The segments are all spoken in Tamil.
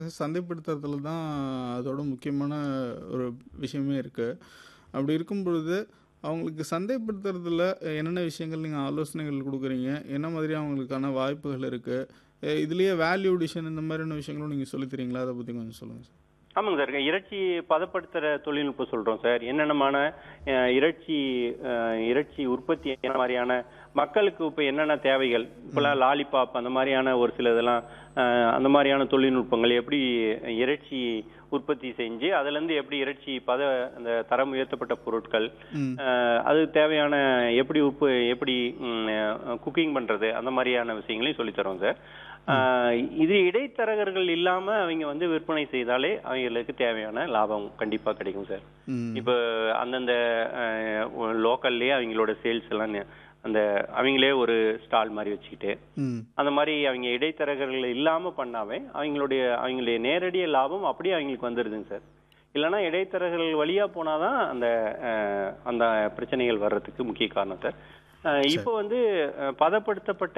சந்தைப்படுத்துறதுல தான் அதோட முக்கியமான ஒரு விஷயமே இருக்கு. அப்படி இருக்கும் பொழுது, அவங்களுக்கு சந்தைப்படுத்துறதுல என்னென்ன விஷயங்கள் நீங்க ஆலோசனைகள் குடுக்குறீங்க? என்ன மாதிரி அவங்களுக்கான வாய்ப்புகள் இருக்கு? அ இதுலயே வேல்யூ அடிஷன் இந்த மாதிரியான விஷயங்களும் நீங்க சொல்லித் தர்றீங்களா? அத பத்தி கொஞ்சம் சொல்லுங்க சார். ஆமாங்க சார். இறைச்சி பதப்படுத்துற தொழில்நுட்பம் சொல்றோம் சார். என்னென்னமான அ இறைச்சி அ இறைச்சி உற்பத்தி என்ன மாரியான மக்களுக்கு இப்ப என்னென்ன தேவைகள்? இப்பலாம் லாலிபாப் அந்த மாரியான ஒரு சில இதெல்லாம் அ அந்த மாரியான தொழில்நுட்பங்கள் எப்படி இறைச்சி உற்பத்தி செஞ்சு, அதுலருந்து எப்படி இறைச்சி பத அந்த தரம் உயர்த்தப்பட்ட பொருட்கள், ம். அ அது தேவையான எப்படி உப்பு எப்படி ம் அ குக்கிங் பண்றது? அந்த மாரியான விஷயங்களையும் சொல்லித் தர்றோம் சார். ஆ இது இடைத்தரகர்கள் இல்லாம அவைங்க வந்து விற்பனை செய்தாலே அவைங்களுக்கு தேவையான லாபம் கண்டிப்பா கிடைக்கும் சார். ம். இப்ப அந்தந்த அ லோக்கல்லயே அவைங்களோட சேல்ஸ் எல்லாம் ந அந்த அவைங்களே ஒரு ஸ்டால் மாரி வச்சுக்கிட்டு, ம். அந்த மாரி அவைங்க இடைத்தரகர்கள் இல்லாம பண்ணாவே, அவைங்களுடைய அவைங்களுடைய நேரடி லாபம் அப்படியே அவைங்களுக்கு வந்துருதுங்க சார். இல்லன்னா இடைத்தரகர்கள் வழியா போனா தான் அந்த அ அந்த பிரச்சனைகள் வர்றதுக்கு முக்கிய காரணம் சார். அ சரி. இப்போ வந்து அ பதப்படுத்தப்பட்ட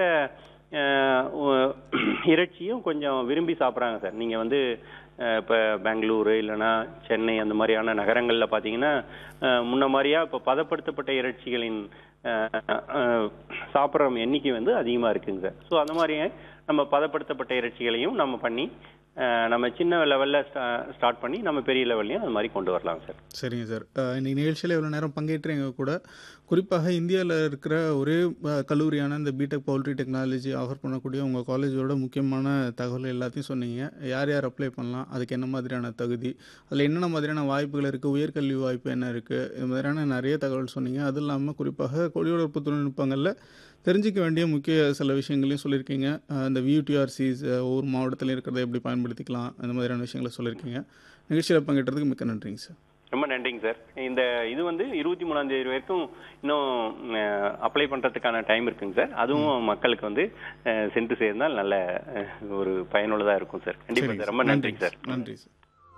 அ ஒ இறைச்சியும் கொஞ்சம் விரும்பி சாப்பிடுறாங்க சார். நீங்க வந்து அ இப்ப பெங்களூரு இல்லன்னா சென்னை அந்த மாரியான நகரங்கள்ல பார்த்தீங்கன்னா, அ முன்ன மாரியா இப்ப பதப்படுத்தப்பட்ட இறைச்சிகளின் அ அ சாப்பிடுற எண்ணிக்கை வந்து அதிகமா இருக்குங்க சார். ஸோ அந்த மாரி நம்ம பதப்படுத்தப்பட்ட இறைச்சிகளையும் நம்ம பண்ணி, அ நம்ம சின்ன லெவல்ல ஸ்டா ஸ்டார்ட் பண்ணி நம்ம பெரிய லெவல்லயும் அது மாரி கொண்டு வரலாம் சார். சரிங்க சார். அ இன்னைக்கு நிகழ்ச்சியில இவ்வளோ நேரம் பங்கேற்று எங்க கூட, குறிப்பாக இந்தியால இருக்கிற ஒரே அ கல்லூரியான இந்த பிடெக் பவுல்ட்ரி டெக்னாலஜி ஆஃபர் பண்ணக்கூடிய உங்க காலேஜோட முக்கியமான தகவல் எல்லாத்தையும் சொன்னீங்க. யார் யார் அப்ளை பண்ணலாம்? அதுக்கு என்ன மாதிரியான தகுதி? அதில என்னென்ன மாதிரியான வாய்ப்புகள் இருக்கு? உயர்கல்வி வாய்ப்பு என்ன இருக்கு? இது மாதிரியான நெறைய தகவல் சொன்னீங்க. அது இல்லாம குறிப்பாக கோழி வளர்ப்பு தொழில்நுட்பங்கள்ல தெரிஞ்சுக்க வேண்டிய முக்கிய சில விஷயங்களையும் சொல்லியிருக்கீங்க. அ இந்த வியூடிஆர்சிஸ் ஒவ்வொரு மாவட்டத்திலும் இருக்கிறத எப்படி பயன்படுத்திக்கலாம்? அந்த மாதிரியான விஷயங்கள சொல்லியிருக்கீங்க. நிகழ்ச்சியில பங்கேற்றதுக்கு மிக்க நன்றிங்க சார். ரொம்ப நன்றிங்க சார். இந்த இது வந்து 23ஆம் தேதி வரைக்கும் இன்னும் அ அப்ளை பண்றதுக்கான டைம் இருக்குங்க சார். ம். அதுவும் மக்களுக்கு வந்து அ சென்று சேர்ந்தால் நல்ல அ ஒரு பயனுள்ளதா இருக்கும் சார். கண்டிப்பா சரிங்க சார். சார். ரொம்ப நன்றிங்க நன்றிங்க சார். சார். நன்றி சார்.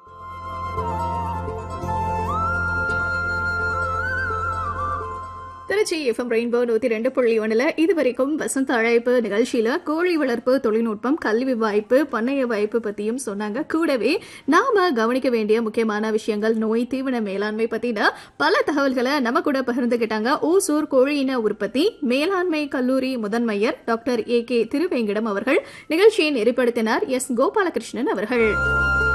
திருச்சி எஃப்எம் ரெயின்போ நூத்தி ரெண்டு புள்ளி ஒண்ணுல இதுவரைக்கும் வசந்த அழைப்பு நிகழ்ச்சியில கோழி வளர்ப்பு தொழில்நுட்பம், கல்வி வாய்ப்பு, பண்ணைய வாய்ப்பு பத்தியும் சொன்னாங்க. கூடவே நாம கவனிக்க வேண்டிய முக்கியமான விஷயங்கள், நோய் தீவன மேலாண்மை பத்தின பல தகவல்களை நம்ம கூட பகிர்ந்துகிட்டாங்க. ஓசூர் கோழியின உற்பத்தி மேலாண்மை கல்லூரி முதன்மையர் டாக்டர் ஏ கே திருவேங்கிடம் அவர்கள். நிகழ்ச்சியை நெறிப்படுத்தினார் எஸ் கோபாலகிருஷ்ணன் அவர்கள்.